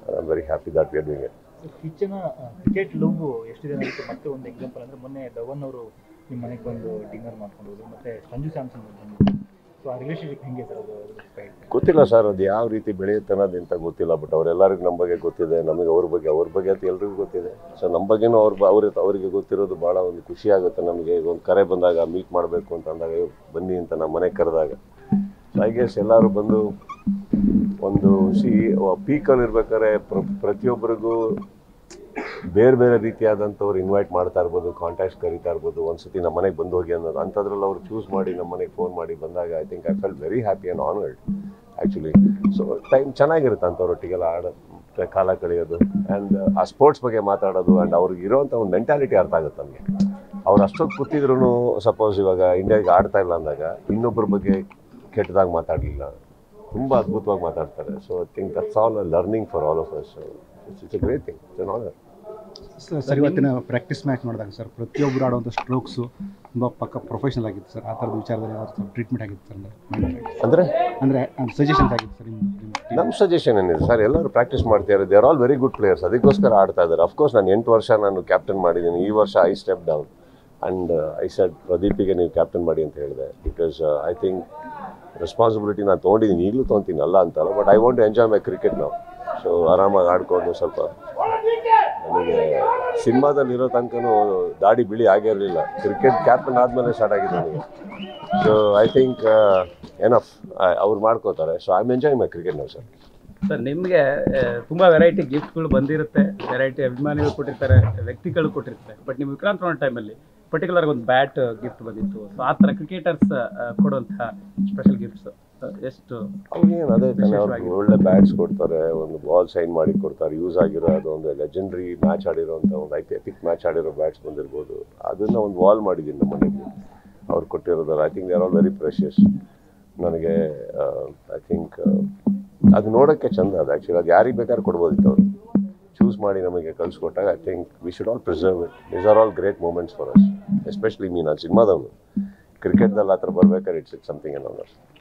I am very happy that we are doing it ಕಿಚ್ಚನ cricket love ಎಷ್ಟು ಜನ ಇತ್ತು ಮತ್ತೆ ಒಂದು ಎಕ್ಸಾಂಪಲ್ ಅಂದರೆ ಮೊನ್ನೆ ಧವನ್ ಅವರು ನಿಮ್ಮ ಮನೆಗೆ ಬಂದು ಡಿನ್ನರ್ ಮಾಡ್ಕೊಂಡು ಹೋದ್ರು ಮತ್ತೆ ಸಂಜು ಸ್ಯಾಮ್ಸನ್ ಬಂದು ಸೊ ಆ ರಿಲೇಶನ್ಶಿಪ್ ಹೆಂಗೆ ಸರ್ ಅದು ಫೈಟ್ ಗೊತ್ತಿಲ್ಲ ಸರ್ ಅದು ಯಾವ ರೀತಿ ಬೆಳೆಯುತ್ತೆ ಅನ್ನೋದು ಅಂತ ಗೊತ್ತಿಲ್ಲ ಬಟ್ ಅವರೆಲ್ಲರಿಗೂ ನಮ್ಮ ಬಗ್ಗೆ ಗೊತ್ತಿದೆ ನಮಗೆ ಅವ್ರ ಬಗ್ಗೆ ಅವ್ರ ಬಗ್ಗೆ ಅಂತ ಎಲ್ರಿಗೂ ಗೊತ್ತಿದೆ ಸೊ ನಮ್ಮ ಬಗ್ಗೆನೂ ಅವ್ರ ಬ- ಅವ್ರ ಅವರಿಗೆ ಗೊತ್ತಿರೋದು ಭಾಳ ಒಂದು ಖುಷಿ ಆಗುತ್ತೆ ನಮಗೆ ಒಂದು ಕರೆ ಬಂದಾಗ ಮೀಟ್ ಮಾಡಬೇಕು ಅಂತ ಅಂದಾಗ "ಏ, ಬನ್ನಿ ಅಂತ ನಮ್ಮ ಮನೆಗೆ ಕರೆದಾಗ ಸೊ ಐ ಗೆಸ್ ಎಲ್ಲರೂ ಬಂದು ಒಂದು ಸಿ ಪೀಕಲ್ಲಿ ಇರ್ಬೇಕಾದ್ರೆ ಪ್ರ ಪ್ರತಿಯೊಬ್ಬರಿಗೂ ಬೇರೆ ಬೇರೆ ರೀತಿಯಾದಂಥವ್ರು ಇನ್ವೈಟ್ ಮಾಡ್ತಾ ಇರ್ಬೋದು ಕಾಂಟ್ಯಾಕ್ಟ್ಸ್ ಕರಿತಾ ಇರ್ಬೋದು ಒಂದ್ಸತಿ ನಮ್ಮ ಮನೆಗೆ ಬಂದು ಹೋಗಿ ಅನ್ನೋದು ಅಂಥದ್ರಲ್ಲಿ ಅವ್ರು ಚೂಸ್ ಮಾಡಿ ನಮ್ಮ ಮನೆಗೆ ಫೋನ್ ಮಾಡಿ ಬಂದಾಗ I think I felt very happy and honoured actually so time ಚೆನ್ನಾಗಿರುತ್ತೆ ಅಂಥವ್ರೊಟ್ಟಿಗೆಲ್ಲ ಆಡ ಕಾಲ ಕಳೆಯೋದು ಆ್ಯಂಡ್ ಆ ಸ್ಪೋರ್ಟ್ಸ್ ಬಗ್ಗೆ ಮಾತಾಡೋದು ಆ್ಯಂಡ್ ಅವ್ರಿಗೆ ಇರೋವಂಥ ಒಂದು ಮೆಂಟಾಲಿಟಿ ಅರ್ಥ ಆಗುತ್ತೆ ನಮಗೆ ಅವ್ರು ಅಷ್ಟೊತ್ತು ಕೂತಿದ್ರು ಸಪೋಸ್ ಇವಾಗ ಇಂಡಿಯಾಗೆ ಆಡ್ತಾ ಇಲ್ಲ ಅಂದಾಗ ಇನ್ನೊಬ್ಬರ ಬಗ್ಗೆ ಕೆಟ್ಟದಾಗಿ ಮಾತಾಡಲಿಲ್ಲ ತುಂಬ ಅದ್ಭುತವಾಗಿ ಮಾತಾಡ್ತಾರೆ so I think that's all learning for all of us it's a great thing it's an honour sir sir ಇವತ್ತಿನ ಪ್ರಾಕ್ಟೀಸ್ ಮ್ಯಾಚ್ ನೋಡಿದಾಗ ಸರ್ ಪ್ರತಿಯೊಬ್ಬರು ಆಡುವಂಥ ಸ್ಟ್ರೋಕ್ಸು ತುಂಬ ಪಕ್ಕ ಪ್ರೊಫೆಷನಲ್ ಆಗಿತ್ತು ಸರ್ ಆ ಥರದ ವಿಚಾರದಲ್ಲಿ ಯಾವ ಟ್ರೀಟ್ಮೆಂಟ್ ಆಗಿತ್ತು ಸರ್ ಅಂದರೆ ಅಂದರೆ ಸಜೆಷನ್ಸ್ ಆಗಿತ್ತು ಸರ್ ನಿಮ್ಮ ನಿಮ್ಮ ನಮ್ಮ ಸಜೆಷನ್ ಏನಿದೆ ಸರ್ ಎಲ್ಲರೂ ಪ್ರಾಕ್ಟೀಸ್ ಮಾಡ್ತಿದ್ದಾರೆ they are all very good players ಅದಕ್ಕೋಸ್ಕರ ಆಡ್ತಾ ಇದ್ದಾರೆ ಅಫ್ಕೋರ್ಸ್ ನಾನು ಎಂಟು ವರ್ಷ ನಾನು ಕ್ಯಾಪ್ಟನ್ ಮಾಡಿದ್ದೀನಿ ಈ ವರ್ಷ I step down and I said ಪ್ರದೀಪಿಗೆ ನೀವು ಕ್ಯಾಪ್ಟನ್ ಮಾಡಿ ಅಂತ ಹೇಳಿದೆ ಬಿಕಾಸ್ ಐ ಥಿಂಕ್ ರೆಸ್ಪಾನ್ಸಿಬಿಲಿಟಿ ನಾನು ತೊಗೊಂಡಿದ್ದೀನಿ ಈಗಲೂ ತೊಗೊತೀನಿ ಅಲ್ಲ ಅಂತಲ್ಲ but I want to enjoy my cricket ನಾವು ಸೊ ಆರಾಮಾಗಿ ಆಡ್ಕೊಂಡು ಸ್ವಲ್ಪ ನನಗೆ ಸಿನಿಮಾದಲ್ಲಿ ಇರೋ ತನಕನೂ ದಾಡಿ ಬಿಳಿ ಆಗೇ ಇರಲಿಲ್ಲ ಕ್ರಿಕೆಟ್ ಕ್ಯಾಪ್ಟನ್ ಆದಮೇಲೆ ಸ್ಟಾರ್ಟ್ ಆಗಿದೆ ನನಗೆ ಸೊ ಐ ಥಿಂಕ್ ಎನಫ್ ಅವ್ರು ಮಾಡ್ಕೋತಾರೆ so I am enjoy my cricket ನಾವು ಸರ್ ಸರ್ ನಿಮಗೆ ತುಂಬ ವೆರೈಟಿ ಗಿಫ್ಟ್ಗಳು ಬಂದಿರುತ್ತೆ ವೆರೈಟಿ ಅಭಿಮಾನಿಗಳು ಕೊಟ್ಟಿರ್ತಾರೆ ವ್ಯಕ್ತಿಗಳು ಕೊಟ್ಟಿರ್ತಾರೆ ಬಟ್ ನೀವು ವಿಕ್ರಾಂತ್ ರೋಣ ಟೈಮಲ್ಲಿ ಪರ್ಟಿಕ್ಯುಲರ್ ಒಂದು ಬ್ಯಾಟ್ ಗಿಫ್ಟ್ ಬಂದಿತ್ತು ಸೊ ಆ ಥರ ಕ್ರಿಕೆಟರ್ಸ್ ಕೊಡುವಂತಹ ಸ್ಪೆಷಲ್ ಗಿಫ್ಟ್ಸ್ ಎಷ್ಟು ಅವ್ರಿಗೇನು ಅದೇ ತಾನೇ ಅವ್ರಿಗೆ ಒಳ್ಳೆ ಬ್ಯಾಟ್ಸ್ ಕೊಡ್ತಾರೆ ಒಂದು ಬಾಲ್ ಸೈನ್ ಮಾಡಿ ಕೊಡ್ತಾರೆ ಯೂಸ್ ಆಗಿರೋ ಅದು ಒಂದು ಲೆಜೆಂಡ್ರಿ ಮ್ಯಾಚ್ ಆಡಿರೋಂಥ ಒಂದು ಐ ಎಪಿಕ್ ಮ್ಯಾಚ್ ಆಡಿರೋ ಬ್ಯಾಟ್ಸ್ ಬಂದಿರ್ಬೋದು ಅದನ್ನು ಒಂದು ವಾಲ್ ಮಾಡಿದ್ದೀನಿ ನಮ್ಮ ಮನೆಗೆ ಅವ್ರು ಕೊಟ್ಟಿರೋದಲ್ಲ I think they are all very precious ನನಗೆ ಐ ಥಿಂಕ್ ಅದು ನೋಡೋಕ್ಕೆ ಚಂದ ಅದು ಆ್ಯಕ್ಚುಲಿ ಅದು ಯಾರಿಗೆ ಬೇಕಾದ್ರೂ ಕೊಡ್ಬೋದಿತ್ತು ಅವರು ಚೂಸ್ ಮಾಡಿ ನಮಗೆ ಕಳಿಸ್ಕೊಟ್ಟಾಗ I think we should all preserve it these are all great moments for us especially me ನಾನು ಸಿನಿಮಾದವನು ಕ್ರಿಕೆಟ್ದಲ್ಲಿ ಆ ಥರ ಬರ್ಬೇಕಾದ್ರೆ ಇಟ್ಸ್ ಇಟ್ ಸಮಥಿಂಗ್ ಅನ್ನೋ